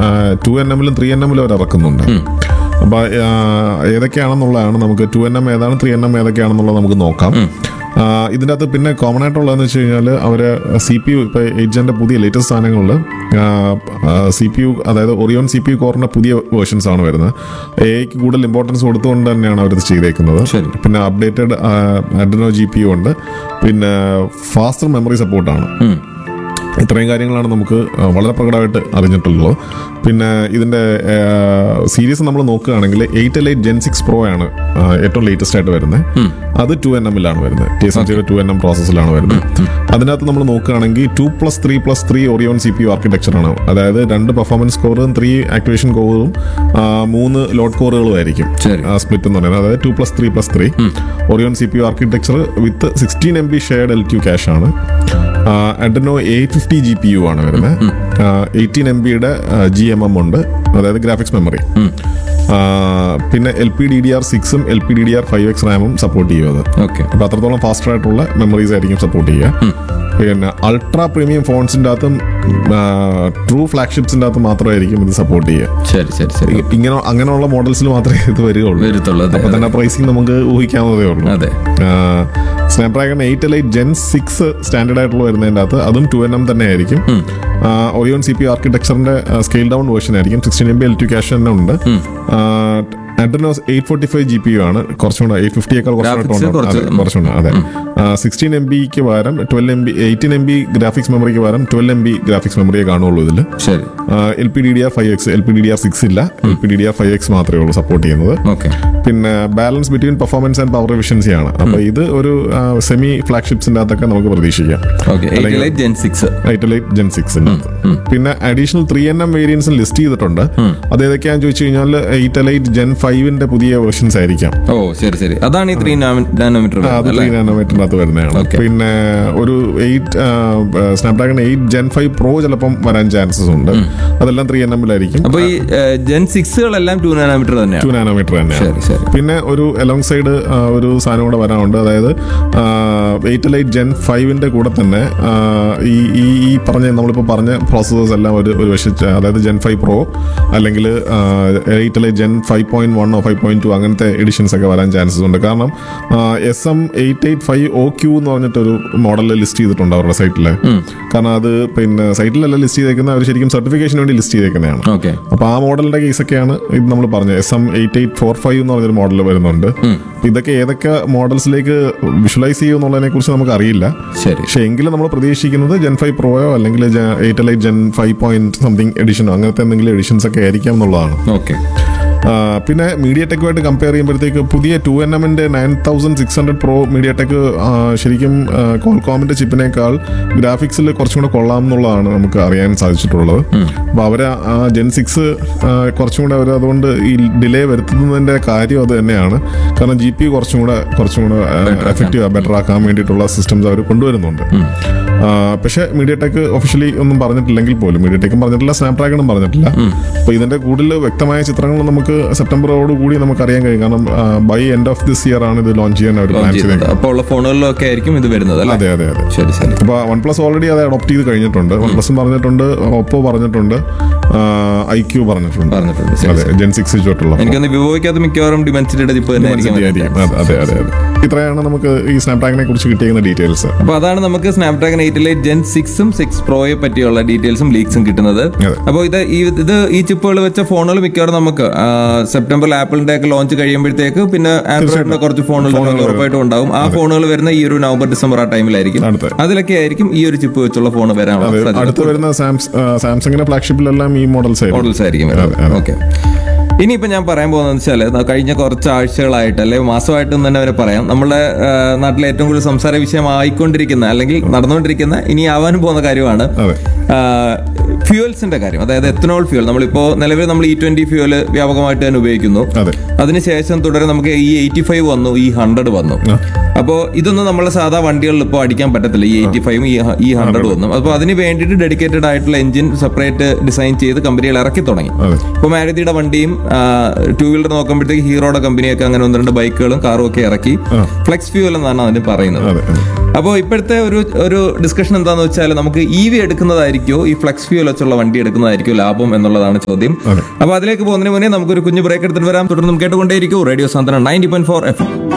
To N എമ്മിലും three N എമ്മിലും അവർ ഇറക്കുന്നുണ്ട് അപ്പോൾ ഏതൊക്കെയാണെന്നുള്ളതാണ് നമുക്ക് ടു എൻ എം ഏതാണ് ത്രീ എൻ എം ഏതൊക്കെയാണെന്നുള്ളത് നമുക്ക് നോക്കാം ആ, ഇതിൻ്റെ അകത്ത് പിന്നെ കോമൺ ആയിട്ടുള്ളതെന്ന് വെച്ച് കഴിഞ്ഞാൽ അവർ സി പി യു ഇപ്പോൾ എയ്റ്റ് പുതിയ ലേറ്റസ്റ്റ് സാധനങ്ങളിൽ സി പി യു അതായത് ഒറിയോൺ സി പി യു കോറിൻ്റെ പുതിയ വേർഷൻസ് ആണ് വരുന്നത് എക്ക് കൂടുതൽ ഇമ്പോർട്ടൻസ് കൊടുത്തുകൊണ്ട് തന്നെയാണ് അവരിത് ചെയ്തേക്കുന്നത് ശരി. പിന്നെ updated Adreno G P U ഉണ്ട് പിന്നെ ഫാസ്റ്റർ മെമ്മറി സപ്പോർട്ടാണ് ഉം. ഇത്രയും കാര്യങ്ങളാണ് നമുക്ക് ആ, വളരെ പ്രകടമായിട്ട് അറിഞ്ഞിട്ടുള്ളത് പിന്നെ ഇതിൻ്റെ സീരീസ് നമ്മൾ നോക്കുകയാണെങ്കിൽ eight L eight gen six pro ആണ് ആ, ഏറ്റവും ലേറ്റസ്റ്റ് ആയിട്ട് വരുന്നത് അത് ടു എൻ എമ്മിലാണ് വരുന്നത് ടി എസ് എം ജിയുടെ ടു എൻ എം പ്രോസസ്സിലാണ് വരുന്നത് അതിനകത്ത് നമ്മൾ നോക്കുകയാണെങ്കിൽ two plus three plus three Oryon C P U ആർക്കിടെക്ചറാണ് അതായത് രണ്ട് പെർഫോമൻസ് കോറും ത്രീ ആക്ടിവേഷൻ കോറും മൂന്ന് ലോഡ് കോറുകളും ആയിരിക്കും ശരി. സ്പ്ലിറ്റ് എന്ന് പറയുന്നത് അതായത് two plus three plus three Oryon C P U architecture with sixteen M B shared L Q cache ആണ് Adreno eight fifty G P U ആണ് വരുന്നത് എയ്റ്റീൻ എം ബിയുടെ ജി എം എം ഉണ്ട് അതായത് ഗ്രാഫിക്സ് മെമ്മറി പിന്നെ L P D D R സിക്സും L P D D R five X റാമും support ചെയ്യും അത് ഓക്കെ അപ്പോൾ അത്രത്തോളം ഫാസ്റ്റർ ആയിട്ടുള്ള മെമ്മറീസ് ആയിരിക്കും സപ്പോർട്ട് ചെയ്യുക പിന്നെ അൾട്രാ പ്രീമിയം ഫോൺസിൻ്റെ അകത്തും ട്രൂ ഫ്ലാഗ്ഷിപ്സിൻ്റെ അകത്ത് മാത്രമായിരിക്കും ഇത് സപ്പോർട്ട് ചെയ്യുക ശരി ശരി ശരി ഇങ്ങനെ അങ്ങനെയുള്ള മോഡൽസിൽ മാത്രമേ ഇത് വരികയുള്ളൂ വരുത്തുള്ളൂ അതെ അപ്പൊ തന്നെ പ്രൈസിങ് നമുക്ക് ഊഹിക്കാവുന്നതേ ഉള്ളൂ അതെ Snapdragon eight L eight gen six standard ആയിട്ടുള്ള വരുന്നതിൻ്റെ അകത്ത് അതും ടു എൻ എം തന്നെ ആയിരിക്കും ഒറിയോൺ സി പി ആർക്കിടെക്ചറിന്റെ സ്കെയിൽ ഡൗൺ വേർഷൻ ആയിരിക്കും sixteen M B L two cache തന്നെ ഉണ്ട് Adrenos eight forty five G P U ആണ് കുറച്ചുകൂടെ എയ്റ്റ് ഫിഫ്റ്റിയേക്കാൾ Graphics കുറച്ചുകൂടെ കുറച്ച്, അതെ, കുറച്ചുകൂടെ അതെ സിക്സ്റ്റീൻ എം ബിക്ക് പകരം twelve M B eighteen M B graphics മെമ്മറിക്ക് പകരം ട്വൽവ് എം ബി ഗ്രാഫിക്സ് മെമ്മറിയെ കാണുള്ളൂ ഇതിൽ ശരി L P D D R five X L P D D R six ഇല്ല L P D D R five X മാത്രമേ ഉള്ളൂ support ചെയ്യുന്നത് ഓക്കെ പിന്നെ balance between performance and power efficiency ആണ് അപ്പൊ ഇത് ഒരു സെമി ഫ്ലാഗ്ഷിപ്സിന്റെ അകത്തൊക്കെ നമുക്ക് പ്രതീക്ഷിക്കാം okay eight light gen six eight light gen സിക്സിന്റെ പിന്നെ അഡീഷണൽ ത്രീ എൻ എം വേരിയൻസും ലിസ്റ്റ് ചെയ്തിട്ടുണ്ട് അത് ഏതൊക്കെയാണെന്ന് ചോദിച്ചു കഴിഞ്ഞാൽ എയ്റ്റലൈറ്റ് ജെൻ ഫൈവിന്റെ പുതിയ വേർഷൻസ് ആയിരിക്കാം ഓ ശരി ശരി അതാണ് ഈ ത്രീ നാനോമീറ്റർ ആ, അത് ത്രീ നാനോമീറ്ററിന്റെ അകത്ത് വരുന്നതാണ് Okay. പിന്നെ ഒരു eight Snapdragon eight gen five pro ചിലപ്പം വരാൻ ചാൻസസ് ഉണ്ട് അതെല്ലാം ത്രീ എൻ എമ്മിലായിരിക്കും അപ്പൊ ഈ ജെൻ സിക്സുകളെല്ലാം ടു നാനോമീറ്റർ ടു തന്നെയാണ് നാനോമീറ്റർ തന്നെയാണ് ശരി ശരി പിന്നെ ഒരു അലോങ് സൈഡ് ഒരു സാധനം കൂടെ വരാനുണ്ട് അതായത് എയ്റ്റ് ലൈറ്റ് ജെൻ ഫൈവിന്റെ കൂടെ തന്നെ ആ, ഈ ഈ ഈ പറഞ്ഞ നമ്മളിപ്പോൾ പറഞ്ഞ പ്രോസസ്സേഴ്സ് എല്ലാം ഒരു ഒരു വശത്ത് അതായത് ജെൻ ഫൈവ് പ്രോ അല്ലെങ്കിൽ eight light gen five point വണ്ണോ ഫൈവ് പോയിന്റ് ടു അങ്ങനത്തെ എഡിഷൻസ് ഒക്കെ വരാൻ ചാൻസസ് ഉണ്ട് കാരണം S M eight eight five O Q എന്ന് പറഞ്ഞിട്ടൊരു മോഡൽ ലിസ്റ്റ് ചെയ്തിട്ടുണ്ട് അവരുടെ സൈറ്റിൽ കാരണം അത് പിന്നെ സൈറ്റിലല്ല ലിസ്റ്റ് ചെയ്തേക്കുന്നത് അവർ ശരിക്കും സർട്ടിഫിക്കേഷന് വേണ്ടി ലിസ്റ്റ് ചെയ്തേക്കുന്നതാണ് ഓക്കെ അപ്പൊ ആ മോഡലിന്റെ കേസൊക്കെയാണ് ഇത് നമ്മൾ പറഞ്ഞത് S M eight eight four five എന്ന് പറഞ്ഞൊരു മോഡൽ വരുന്നുണ്ട് അപ്പൊ ഇതൊക്കെ ഏതൊക്കെ മോഡൽസിലേക്ക് വിഷ്വലൈസ് ചെയ്യും എന്നുള്ളതിനെ കുറിച്ച് നമുക്ക് അറിയില്ല ശരി പക്ഷെ എങ്കിലും നമ്മൾ പ്രതീക്ഷിക്കുന്നത് ജെൻ ഫൈവ് പ്രോയോ അല്ലെങ്കിൽ eight light gen five point something എഡിഷനോ അങ്ങനത്തെ എന്തെങ്കിലും എഡിഷൻസ് ഒക്കെ ആയിരിക്കാം എന്നുള്ളതാണ് ഓക്കെ ആ, പിന്നെ മീഡിയ ടെക്കുമായിട്ട് കമ്പയർ ചെയ്യുമ്പോഴത്തേക്ക് പുതിയ ടു എൻ എമ്മിന്റെ nine thousand six hundred pro MediaTek ശരിക്കും കോൾകോമിന്റെ ചിപ്പിനേക്കാൾ ഗ്രാഫിക്സിൽ കുറച്ചും കൂടെ കൊള്ളാം എന്നുള്ളതാണ് നമുക്ക് അറിയാൻ സാധിച്ചിട്ടുള്ളത് അപ്പോൾ അവർ ആ ജെൻ സിക്സ് കുറച്ചും കൂടെ അവർ അതുകൊണ്ട് ഈ ഡിലേ വരുത്തുന്നതിന്റെ കാര്യം അത് തന്നെയാണ് കാരണം ജി പി കുറച്ചും കൂടെ കുറച്ചും കൂടെ എഫക്റ്റീവ് ബെറ്റർ ആക്കാൻ വേണ്ടിയിട്ടുള്ള സിസ്റ്റംസ് അവർ കൊണ്ടുവരുന്നുണ്ട് ആ, പക്ഷേ മീഡിയ ടെക് ഒഫീഷ്യലി ഒന്നും പറഞ്ഞിട്ടില്ലെങ്കിൽ പോലും മീഡിയ ടെക്കും പറഞ്ഞിട്ടില്ല സ്നാപ്ഡ്രാഗണും പറഞ്ഞിട്ടില്ല അപ്പോൾ ഇതിന്റെ കൂടുതൽ വ്യക്തമായ ചിത്രങ്ങൾ നമുക്ക് സെപ്റ്റംബറോട് കൂടി നമുക്ക് അറിയാൻ കഴിയും കാരണം by end of this year ആണ് ഇത് ലോഞ്ച് ചെയ്യാൻ അവർ പ്ലാൻ ചെയ്തേക്കുന്നത് അപ്പോൾ ഉള്ള ഫോണുകളിലൊക്കെ ആയിരിക്കും ഇത് വരുന്നത് അല്ലേ അതെ അതെ അതെ ശരി ശരി അപ്പോൾ വൺ പ്ലസ് ഓൾറെഡി അത് അഡോപ്റ്റ് ചെയ്ത് കഴിഞ്ഞിട്ടുണ്ട് വൺ പ്ലസും പറഞ്ഞിട്ടുണ്ട് ഒപ്പോ പറഞ്ഞിട്ടുണ്ട് ഐ ക്യൂ പറഞ്ഞിട്ടുണ്ട് പറഞ്ഞിട്ടുണ്ട് ശരി അതെ ജെൻ സിക്സ് ചോട്ടുള്ള എനിക്കൊന്ന് വിവോയ്ക്കകത്ത് മിക്കവാറും ഡിമെൻസിറ്റിയുടെ ചിപ്പ് തന്നെ ആയിരിക്കും അതെ അതെ അതെ ഇത്രയാണ് നമുക്ക് ഈ സ്നാപ്ഡ്രാഗനെ കുറിച്ച് കിട്ടിയിരിക്കുന്ന ഡീറ്റെയിൽസ് അപ്പൊ അതാണ് നമുക്ക് സ്നാപ്ഡ്രാഗൺ എയ്റ്റിലെ ജെൻ സിക്സും സിക്സ് പ്രോയെ പറ്റിയുള്ള ഡീറ്റെയിൽസും ലീക്സും കിട്ടുന്നത് അതെ. അപ്പോൾ ഇത് ഈ ഇത് ഈ ചിപ്പുകൾ വെച്ച ഫോണുകൾ മിക്കവാറും നമുക്ക് ആ, സെപ്റ്റംബറിൽ ആപ്പിളിന്റെ ഒക്കെ ലോഞ്ച് കഴിയുമ്പോഴത്തേക്ക് പിന്നെ ആൻഡ്രോയിഡിന്റെ കുറച്ച് ഫോണുകൾ നമുക്ക് ഉറപ്പായിട്ടും ഉണ്ടാവും ആ ഫോണുകൾ വരുന്ന ഈ ഒരു നവംബർ ഡിസംബർ ആ ടൈമിലായിരിക്കും അടുത്ത്. അതിലൊക്കെ ആയിരിക്കും ഈ ഒരു ചിപ്പ് വെച്ചുള്ള ഫോൺ വരാനുള്ള സാധ്യത അടുത്ത് വരുന്ന സാംസ് സാംസങ്ങിന്റെ ഫ്ലാഗ്ഷിപ്പിലെല്ലാം ഈ മോഡൽസ് ആയിരിക്കും മോഡൽസ് ആയിരിക്കും ഓക്കെ ഇനിയിപ്പോൾ ഞാൻ പറയാൻ പോകുന്നത് വെച്ചാൽ കഴിഞ്ഞ കുറച്ച് ആഴ്ചകളായിട്ട് അല്ലെങ്കിൽ മാസമായിട്ട് എന്ന് തന്നെ വരെ പറയാം നമ്മുടെ ആ, നാട്ടിലെ ഏറ്റവും കൂടുതൽ സംസാര വിഷയമായിക്കൊണ്ടിരിക്കുന്ന അല്ലെങ്കിൽ നടന്നുകൊണ്ടിരിക്കുന്ന ഇനി ആവാനും പോകുന്ന കാര്യമാണ് അതെ ഫ്യൂവൽസിന്റെ കാര്യം അതായത് എത്തനോൾ ഫ്യൂവൽ നമ്മളിപ്പോൾ നിലവിൽ നമ്മൾ ഇ ട്വന്റി ഫ്യൂവൽ വ്യാപകമായിട്ട് തന്നെ ഉപയോഗിക്കുന്നു അതെ അതിനുശേഷം തുടരെ നമുക്ക് ഈ എയ്റ്റി ഫൈവ് വന്നു ഈ ഹൺഡ്രഡ് വന്നു അപ്പോൾ ഇതൊന്നും നമ്മളെ സാധാ വണ്ടികളിൽ ഇപ്പോൾ അടിക്കാൻ പറ്റത്തില്ല ഈ എയ്റ്റി ഫൈവും ഈ ഹൺഡ്രഡും ഒന്നും അപ്പോൾ അതിന് വേണ്ടിയിട്ട് ഡെഡിക്കേറ്റഡ് ആയിട്ടുള്ള എഞ്ചിൻ സെപ്പറേറ്റ് ഡിസൈൻ ചെയ്ത് കമ്പനികൾ ഇറക്കി തുടങ്ങി അതെ ഇപ്പോൾ മാരുതിയുടെ വണ്ടിയും ടൂ വീലർ നോക്കുമ്പോഴത്തേക്ക് ഹീറോയുടെ കമ്പനിയൊക്കെ അങ്ങനെ ഒന്ന് രണ്ട് ബൈക്കുകളും കാറും ഒക്കെ ഇറക്കി ഫ്ലെക്സ് ഫ്യൂൽ എന്നാണ് അതിന് പറയുന്നത് അതെ അതെ അപ്പോൾ ഇപ്പോഴത്തെ ഒരു ഒരു ഡിസ്കഷൻ എന്താന്ന് വെച്ചാൽ നമുക്ക് ഇ വി എടുക്കുന്നതായിരിക്കോ ഈ ഫ്ലെക്സ് ഫ്യൂൽ വെച്ചുള്ള വണ്ടി എടുക്കുന്നതായിരിക്കോ ലാഭം എന്നുള്ളതാണ് ചോദ്യം അതെ. അപ്പോൾ അതിലേക്ക് പോകുന്നതിന് മുന്നേ നമുക്കൊരു കുഞ്ഞു ബ്രേക്ക് എടുത്തിട്ട് വരാം തുടർന്ന് കേട്ടുകൊണ്ടേയിരിക്കും radio Santhwanam ninety point four F